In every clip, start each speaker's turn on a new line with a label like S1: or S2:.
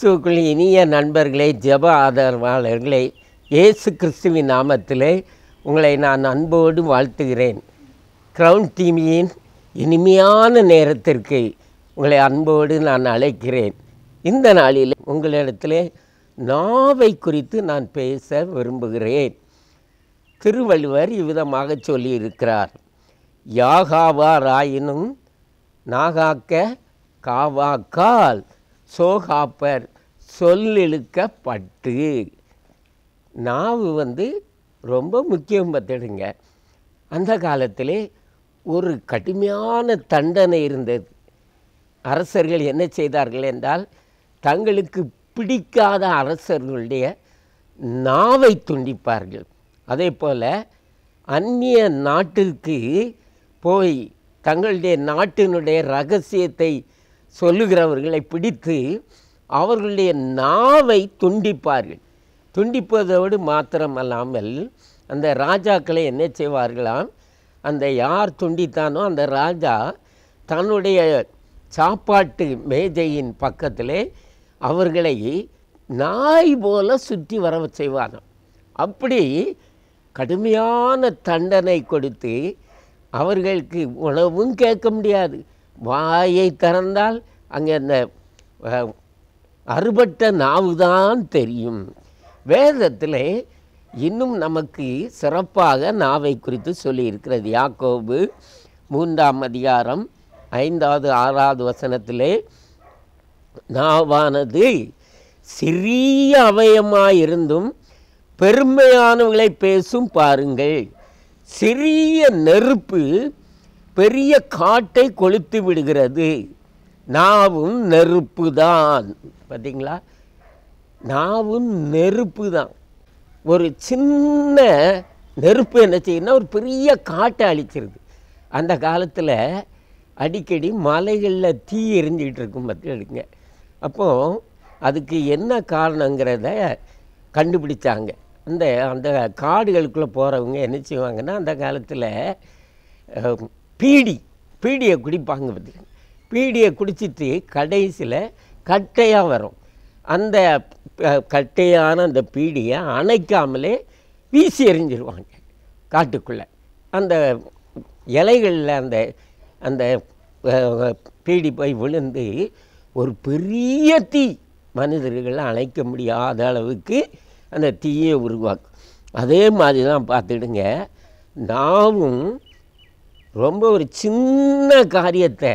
S1: கிறிஸ்துவுக்குள் இனிய நண்பர்களே ஜெப ஆதரவாளர்களே இயேசு கிறிஸ்துவின் நாமத்திலே உங்களை நான் அன்போடு வாழ்த்துகிறேன் க்ரௌன் டிவியின் இனிமையான நேரத்திற்கு உங்களை அன்போடு நான் அழைக்கிறேன் இந்த நாளில் உங்களிடத்திலே நாவை குறித்து நான் பேச விரும்புகிறேன் திருவள்ளுவர் இவ்விதமாக சொல்லியிருக்கிறார் யாகாவாராயினும் நாகாக்க காவாக்கால் சோகாப்பர் சொல்லிழுக்கப்பட்டு நாவு வந்து ரொம்ப முக்கியம் பார்த்துடுங்க அந்த காலத்திலே ஒரு கடுமையான தண்டனை இருந்தது அரசர்கள் என்ன செய்தார்கள் என்றால் தங்களுக்கு பிடிக்காத அரசர்களுடைய நாவை துண்டிப்பார்கள் அதே போல் அந்நிய நாட்டிற்கு போய் தங்களுடைய நாட்டினுடைய ரகசியத்தை சொல்லுகிறவர்களை பிடித்து அவர்களுடைய நாவை துண்டிப்பார்கள் துண்டிப்பதோடு மாத்திரமல்லாமல் அந்த ராஜாக்களை என்ன செய்வார்களாம் அந்த யார் துண்டித்தானோ அந்த ராஜா தன்னுடைய சாப்பாட்டு மேஜையின் பக்கத்திலே அவர்களை நாய் போல சுற்றி வர செய்வானாம் அப்படி கடுமையான தண்டனை கொடுத்து அவர்களுக்கு உணவும் கேட்க முடியாது வாயை திறந்தால் அங்கே அந்த அஹ், அறுபட்ட நாவுதான் தெரியும் வேதத்தில் இன்னும் நமக்கு சிறப்பாக நாவை குறித்து சொல்லியிருக்கிறது யாக்கோபு மூன்றாம் அதிகாரம் ஐந்தாவது ஆறாவது வசனத்திலே நாவானது சிறிய அவயமாயிருந்தும் பெருமையானவர்களை பேசும் பாருங்கள் சிறிய நெருப்பு பெரிய காட்டை கொளுத்து விடுகிறது நாவும் நெருப்பு தான் பார்த்தீங்களா நாவும் நெருப்பு தான் ஒரு சின்ன நெருப்பு என்ன செய்யும்னா ஒரு பெரிய காட்டை அழிச்சிருது அந்த காலத்தில் அடிக்கடி மலைகளில் தீ எரிஞ்சிக்கிட்டு இருக்கும் பார்த்துடுங்க அப்போது அதுக்கு என்ன காரணங்கிறத கண்டுபிடிச்சாங்க அந்த அந்த காடுகளுக்குள்ளே போகிறவங்க என்ன செய்வாங்கன்னா அந்த காலத்தில் அஹ், பீடி பீடியை குடிப்பாங்க பார்த்துக்கங்க பீடியை குடிச்சிட்டு கடைசியில் கட்டையாக வரும் அந்த அஹ், கட்டையான அந்த பீடியை அணைக்காமலே வீசி எறிஞ்சிருவாங்க காட்டுக்குள்ளே அந்த இலைகளில் அந்த அந்த அஹ், பீடி போய் விழுந்து ஒரு பெரிய தீ மனிதர்கள் அணைக்க முடியாத அளவுக்கு அந்த தீயை உருவாக்கும் அதே மாதிரி தான் பார்த்துடுங்க நாவும் ரொம்ப ஒரு சின்ன காரியத்தை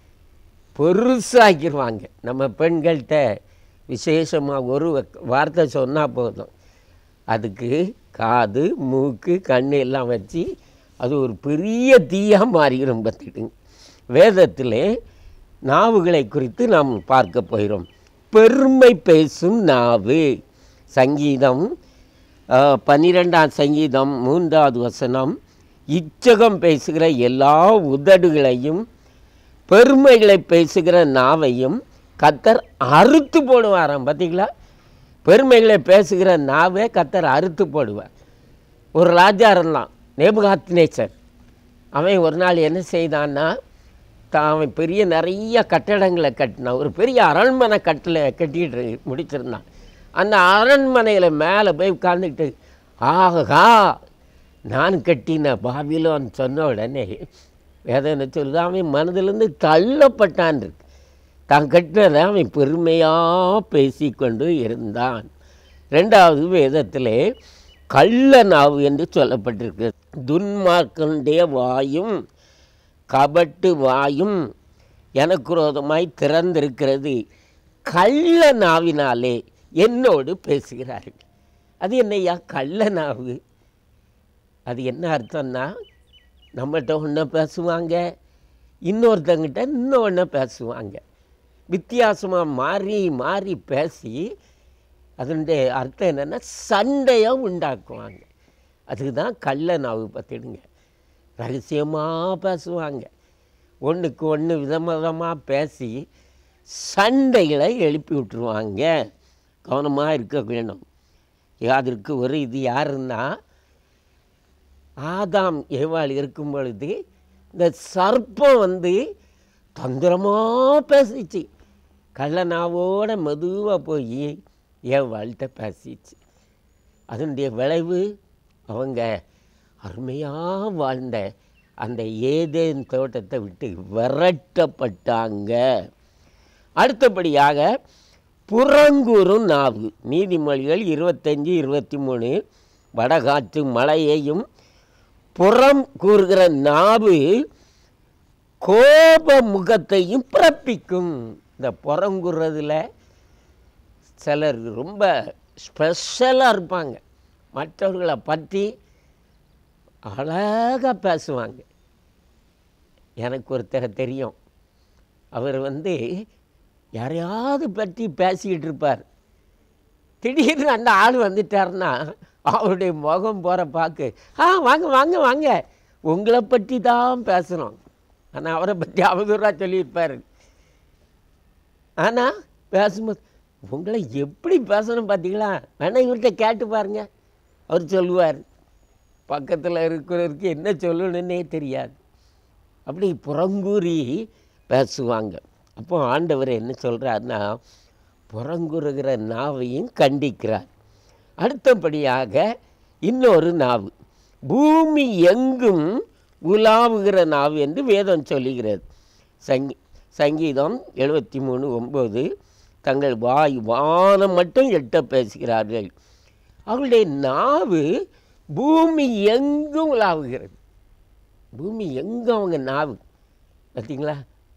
S1: பெருசாக்கிடுவாங்க நம்ம பெண்கள்கிட்ட விசேஷமாக ஒரு வார்த்தை சொன்னால் போதும் அதுக்கு காது மூக்கு கண் எல்லாம் வச்சு அது ஒரு பெரிய தீயாக மாறிடும் பார்த்துடுங்க வேதத்திலே நாவுகளை குறித்து நாம் பார்க்க போகிறோம் பெருமை பேசும் நாவு சங்கீதம் அஹ், பன்னிரெண்டாம் சங்கீதம் மூன்றாவது வசனம் இச்சகம் பேசுகிற எல்லா உதடுகளையும் பெருமைகளை பேசுகிற நாவையும் கத்தர் அறுத்து போடுவாராம் பார்த்தீங்களா பெருமைகளை பேசுகிற நாவை கத்தர் அறுத்து போடுவார் ஒரு ராஜா இருந்தான் நேபுகாத் நேச்சர் அவன் ஒரு நாள் என்ன செய்தான்னா தான் அவன் பெரிய நிறைய கட்டடங்களை கட்டினான் ஒரு பெரிய அரண்மனை கட்டில் கட்டிட்டு முடிச்சிருந்தான் அந்த அரண்மனையில் மேலே போய் உட்காந்துக்கிட்டு ஆஹா நான் கட்டின பாபிலோன் சொன்ன உடனே வேதம் என்ன சொல்லுது அவன் மனதிலிருந்து தள்ளப்பட்டான் இருக்கு தான் கட்டினதை அவன் பெருமையாக பேசிக்கொண்டு இருந்தான் ரெண்டாவது வேதத்திலே கள்ள நாவு என்று சொல்லப்பட்டிருக்கு துன்மார்க்கனுடைய வாயும் கபட்டு வாயும் எனக்கு விரோதமாய் திறந்திருக்கிறது கள்ள நாவினாலே என்னோடு பேசுகிறார்கள் அது என்னய்யா கள்ள நாவு அது என்ன அர்த்தம்னா நம்மகிட்ட ஒன்று பேசுவாங்க இன்னொருத்தங்கிட்ட இன்னொன்று பேசுவாங்க வித்தியாசமாக மாறி மாறி பேசி அதனுடைய அர்த்தம் என்னென்னா சண்டையை உண்டாக்குவாங்க அதுக்கு தான் கள்ள நாவு பார்த்துடுங்க ரகசியமாக பேசுவாங்க ஒன்றுக்கு ஒன்று விதவிதமாக பேசி சண்டைகளை எழுப்பி விட்டுருவாங்க கவனமாக இருக்க வேணும் அதற்கு ஒரு இது யாருன்னா ஆதாம் ஏவாள் இருக்கும் பொழுது இந்த சர்ப்பம் வந்து தந்திரமாக பேசிச்சு கள்ளனாவோட மெதுவாக போய் என் வாழ்கிட்ட பேசிச்சு அதனுடைய விளைவு அவங்க அருமையாக வாழ்ந்த அந்த ஏதேன் தோட்டத்தை விட்டு விரட்டப்பட்டாங்க அடுத்தபடியாக புறங்கூறும் நாவு நீதிமொழிகள் இருபத்தஞ்சி இருபத்தி மூணு வடகாற்று மழையையும் புறம் கூறுகிற நாவு கோப முகத்தையும் பிறப்பிக்கும் இந்த புறங்குறதுல சிலர் ரொம்ப ஸ்பெஷலாக இருப்பாங்க மற்றவர்களை பற்றி அழகாக பேசுவாங்க எனக்கு ஒருத்தரை தெரியும் அவர் வந்து யாரையாவது பற்றி பேசிக்கிட்டு இருப்பார் திடீர்னு அந்த ஆள் வந்துட்டாருன்னா அவருடைய முகம் போகிற பார்க்கு ஆ வாங்க வாங்க வாங்க உங்களை பற்றி தான் பேசுகிறோம் ஆனால் அவரை பற்றி அவதூறாக சொல்லியிருப்பார் ஆனால் பேசும்போது உங்களை எப்படி பேசணும் பார்த்தீங்களா வேணா இவர்கிட்ட கேட்டு பாருங்க அவர் சொல்லுவார் பக்கத்தில் இருக்கிறவருக்கு என்ன சொல்லணுன்னே தெரியாது அப்படி புறங்கூறி பேசுவாங்க அப்போ ஆண்டவர் என்ன சொல்கிறாருன்னா புறங்குறுகிற நாவையும் கண்டிக்கிறார் அடுத்தபடியாக இன்னொரு நாவு பூமி எங்கும் உலாவுகிற நாவு என்று வேதம் சொல்லுகிறது சங்கி சங்கீதம் எழுபத்தி மூணு ஒம்பது தங்கள் வாய் வானம் மட்டும் எட்ட பேசுகிறார்கள் அவர்களுடைய நாவு பூமி எங்கும் உலாவுகிறது பூமி எங்கும் அவங்க நாவு பார்த்தீங்களா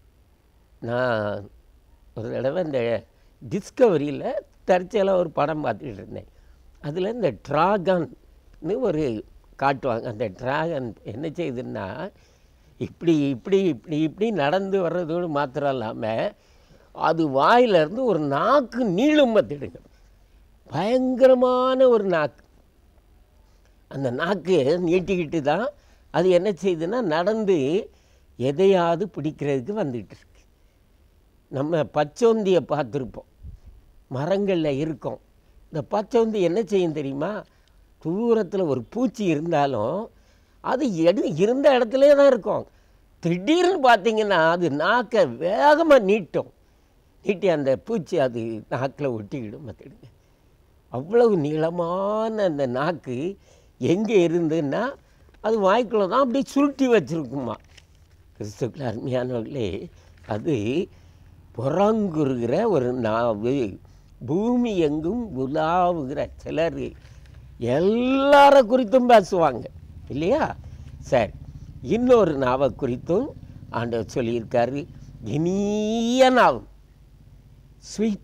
S1: நான் ஒரு தடவை இந்த டிஸ்கவரியில் தற்செயலாக ஒரு படம் பார்த்துக்கிட்டு இருந்தேன் அதில் இந்த ட்ராகன்னு ஒரு காட்டுவாங்க அந்த ட்ராகன் என்ன செய்யுதுன்னா இப்படி இப்படி இப்படி இப்படி நடந்து வர்றதோடு மாத்திரம் இல்லாமல் அது வாயிலிருந்து ஒரு நாக்கு நீளும் பார்த்துடுங்க பயங்கரமான ஒரு நாக்கு அந்த நாக்கு நீட்டிக்கிட்டு தான் அது என்ன செய்யுதுன்னா நடந்து எதையாவது பிடிக்கிறதுக்கு வந்துகிட்டு இருக்கு நம்ம பச்சோந்தியை பார்த்துருப்போம் மரங்களில் இருக்கோம் இந்த பச்சோந்தி என்ன செய்யும் தெரியுமா தூரத்தில் ஒரு பூச்சி இருந்தாலும் அது எடு இருந்த இடத்துலே தான் இருக்கும் திடீர்னு பார்த்தீங்கன்னா அது நாக்கை வேகமாக நீட்டும் நீட்டி அந்த பூச்சி அது நாக்கில் ஒட்டிக்கிடும் பார்த்துடுங்க அவ்வளவு நீளமான அந்த நாக்கு எங்கே இருந்துன்னா அது வாய்க்குள்ள தான் அப்படியே சுருட்டி வச்சுருக்குமா கிறிஸ்துக்கள் அருமையானவர்களே அது புறங்குறுகிற ஒரு நாவு பூமி எங்கும் உலாவுகிற சிலர் எல்லார குறித்தும் பேசுவாங்க இல்லையா சரி இன்னொரு நாவை குறித்தும் ஆண்டவர் சொல்லியிருக்காரு இனிய நாவு ஸ்வீட்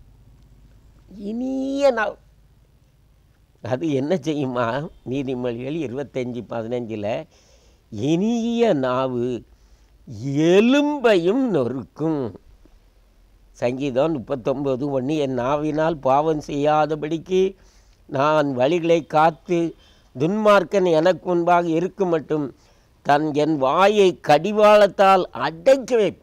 S1: இனிய நாவு அது என்ன செய்யுமா நீதிமொழிகள் இருபத்தஞ்சி பதினஞ்சில் இனிய நாவு எலும்பையும் நொறுக்கும் சங்கீதம் முப்பத்தொம்பது ஒன்று என் நாவினால் பாவம் செய்யாதபடிக்கு நான் வழிகளை காத்து துன்மார்க்கன் எனக்கு முன்பாக இருக்கும் மட்டும் தன் என் வாயை கடிவாளத்தால் அடைக்க வை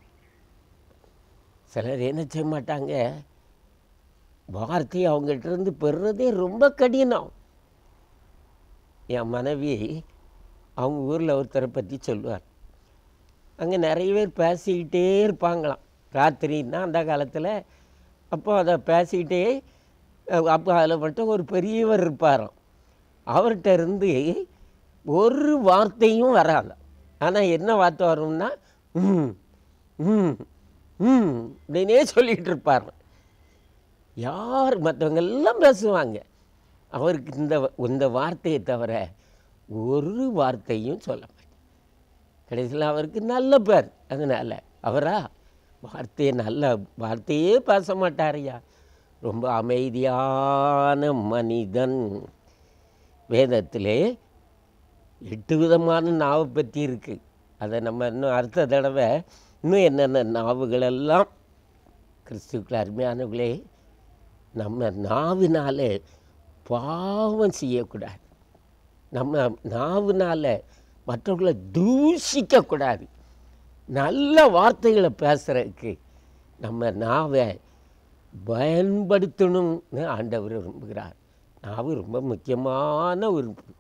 S1: சிலர் என்ன செய்ய மாட்டாங்க வார்த்தையை அவங்ககிட்ட இருந்து பெறுறதே ரொம்ப கடினம் என் மனைவி அவங்க ஊரில் ஒருத்தரை பற்றி சொல்லுவார் அங்கே நிறைய பேர் பேசிக்கிட்டே இருப்பாங்களாம் ராத்திரின்னா அந்த காலத்தில் அப்போ அதை பேசிக்கிட்டே அஹ் அப்போ அதில் மட்டும் ஒரு பெரியவர் இருப்பாராம் அவர்கிட்ட இருந்து ஒரு வார்த்தையும் வராது ஆனால் என்ன வார்த்தை வரும்னா ம் ம் ம் அப்படின்னே சொல்லிகிட்டு இருப்பார் யார் மற்றவங்க எல்லாம் பேசுவாங்க அவருக்கு இந்த இந்த வார்த்தையை தவிர ஒரு வார்த்தையும் சொல்ல மாட்டார் கடைசியில் அவருக்கு நல்ல பேர் அதனால் அவரா வார்த்தையை நல்ல வார்த்தையே பேச மாட்டாரையா ரொம்ப அமைதியான மனிதன் வேதத்திலே எட்டு விதமான நாவை பற்றி இருக்குது அதை நம்ம இன்னும் அடுத்த தடவை இன்னும் என்னென்ன நாவுகளெல்லாம் கிறிஸ்துக்கள் அருமையானவர்களே நம்ம நாவினால பாவம் செய்யக்கூடாது நம்ம நாவினால மற்றவர்களை தூஷிக்கக்கூடாது நல்ல வார்த்தைகளை பேசுகிறதுக்கு நம்ம நாவை பயன்படுத்தணும்னு ஆண்டவர் விரும்புகிறார் நாவு ரொம்ப முக்கியமான உறுப்பு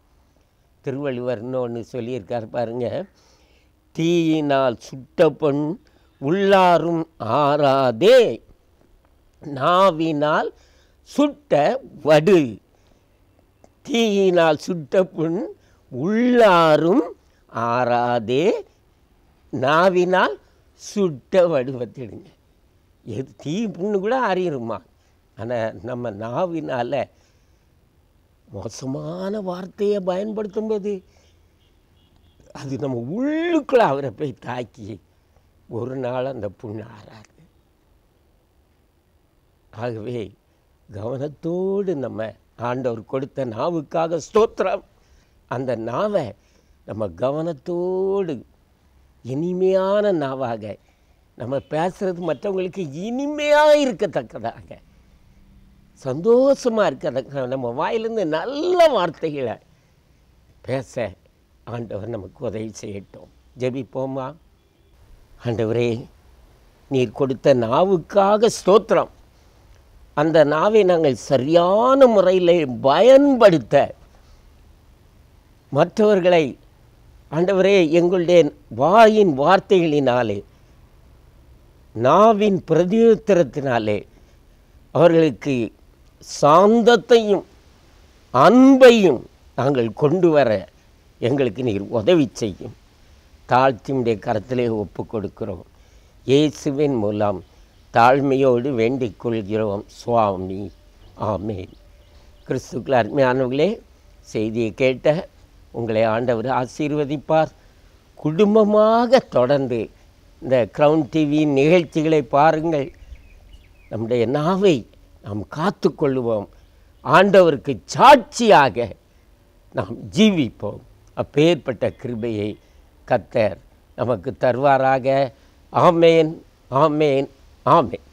S1: திருவள்ளுவர் இன்னொன்று சொல்லியிருக்கார் பாருங்க தீயினால் சுட்ட பொன் உள்ளாரும் ஆறாதே நாவினால் சுட்ட வடு தீயினால் சுட்ட புண் உள்ளாரும் ஆறாதே நாவினால் சுட்ட வடுவத்திடுங்க எது தீ புண்ணு கூட ஆறிடுமா ஆனால் நம்ம நாவினால் மோசமான வார்த்தையை பயன்படுத்தும்போது அது நம்ம உள்ளுக்குள்ள அவரை போய் தாக்கி ஒரு நாள் அந்த புண்ணு ஆறாது ஆகவே கவனத்தோடு நம்ம ஆண்டவர் கொடுத்த நாவுக்காக ஸ்தோத்திரம் அந்த நாவை நம்ம கவனத்தோடு இனிமையான நாவாக நம்ம பேசுறது மற்றவங்களுக்கு இனிமையாக இருக்கத்தக்கதாக சந்தோஷமாக இருக்கத்தக்க நம்ம வாயிலிருந்து நல்ல வார்த்தைகளை பேச ஆண்டவர் நமக்கு உதவி செய்யட்டும் ஜெபிப்போமா ஆண்டவரே நீர் கொடுத்த நாவுக்காக ஸ்தோத்திரம் அந்த நாவை நாங்கள் சரியான முறையில் பயன்படுத்த மற்றவர்களை ஆண்டவரே எங்களுடைய வாயின் வார்த்தைகளினாலே நாவின் பிரதியுத்தரத்தினாலே அவர்களுக்கு சாந்தத்தையும் அன்பையும் நாங்கள் கொண்டு வர எங்களுக்கு நீர் உதவி செய்யும் தாழ்த்தியுடைய கரத்திலே ஒப்பு கொடுக்கிறோம் இயேசுவின் மூலம் தாழ்மையோடு வேண்டிக் கொள்கிறோம் சுவாமி ஆமேன் கிறிஸ்துக்கள் அருமையானவர்களே செய்தியை கேட்ட உங்களை ஆண்டவர் ஆசீர்வதிப்பார் குடும்பமாக தொடர்ந்து இந்த க்ரௌன் டிவி நிகழ்ச்சிகளை பாருங்கள் நம்முடைய நாவை நாம் காத்து கொள்ளுவோம் ஆண்டவருக்கு சாட்சியாக நாம் ஜீவிப்போம் அப்பேற்பட்ட கிருபையை கத்தர் நமக்கு தருவாராக ஆமேன் ஆமேன் ஆமேன்